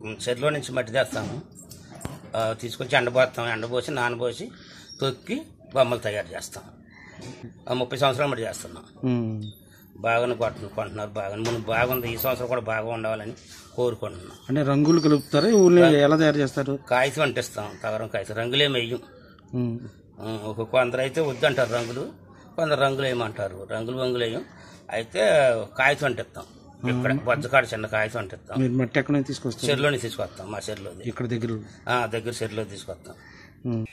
చెరులో నుంచి మట్టి తెస్తాము ఆ, తీసుకొచ్చి ఎండబోస్తాం ఎండబోసి నానబోసి తొక్కి బొమ్మలు తయారు చేస్తాం ఆ, ముప్పై సంవత్సరాలు మట్టి చేస్తున్నాం ఉమ్. బాగానే కొట్టు కొంటున్నారు బాగా ముందు బాగుంది ఈ సంవత్సరం కూడా బాగా ఉండాలని కోరుకుంటున్నాం అంటే రంగులు కలుపుతారా ఊళ్ళో ఎలా తయారు చేస్తారు కాగితం అంటిస్తాం తగరం కాగితం రంగులేం వెయ్యం ఉమ్. ఆ, ఒక కొందరు అయితే వద్దంటారు రంగులు కొందరు రంగులు వేయమంటారు రంగులు వంగులు వేయం అయితే కాగితం అంటిస్తాం ఇక్కడ బొజ్జకాడ చిన్న కాగితం అంటిస్తాం మీరు మట్టి ఎక్కడ నుంచి తీసుకొస్తారు చెరులోని తీసుకొస్తాం మా చెరులోది ఇక్కడ దగ్గర ఆ, దగ్గర చెరులో తీసుకొస్తాం ఉమ్.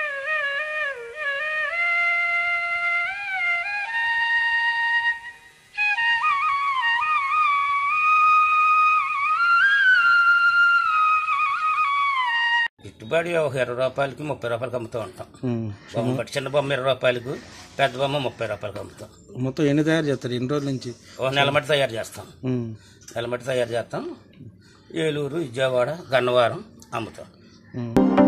గిట్టుబాటు ఒక ఇరవై రూపాయలకి ముప్పై రూపాయలకి అమ్ముతూ ఉంటాం ఉమ్. బొమ్మ బట్టి చిన్న బొమ్మ ఇరవై రూపాయలకు పెద్ద బొమ్మ ముప్పై రూపాయలకి అమ్ముతాం మొత్తం ఎన్ని తయారు చేస్తారు ఎన్ని రోజుల నుంచి ఒక నెల మట్టి తయారు చేస్తాం ఉమ్. నెల మట్టి తయారు చేస్తాం ఏలూరు విజయవాడ గన్నవరం అమ్ముతాం ఉమ్.